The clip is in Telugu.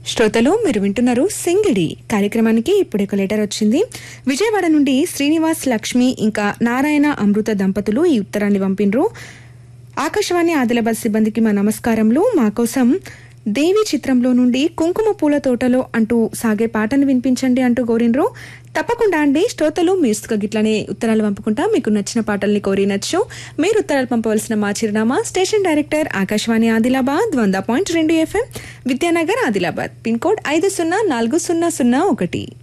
శ్రోతలు మీరు వింటున్నారు సింగిడి కార్యక్రమానికి ఇప్పుడు ఒక లెటర్ వచ్చింది విజయవాడ నుండి శ్రీనివాస్ లక్ష్మి ఇంకా నారాయణ అమృత దంపతులు ఈ ఉత్తరాన్ని పంపినరు ఆకాశవాణి ఆదిలాబాద్ సిబ్బందికి మా నమస్కారములు మా కోసం దేవి చిత్రంలో నుండి కుంకుమ పూల తోటలో అంటూ సాగే పాటను వినిపించండి అంటూ కోరినరు తప్పకుండా అండి శ్రోతలు మీరు గిట్లనే ఉత్తరాలు పంపుకుంటా మీకు నచ్చిన పాటల్ని కోరినచ్చు మీరు ఉత్తరాలు పంపవలసిన మా చిరునామా స్టేషన్ డైరెక్టర్ ఆకాశవాణి ఆదిలాబాద్ వంద పాయింట్ రెండు FM Vidyanagar Adilabad pin code ఐదు సున్నా నాలుగు సున్నా సున్నా ఒకటి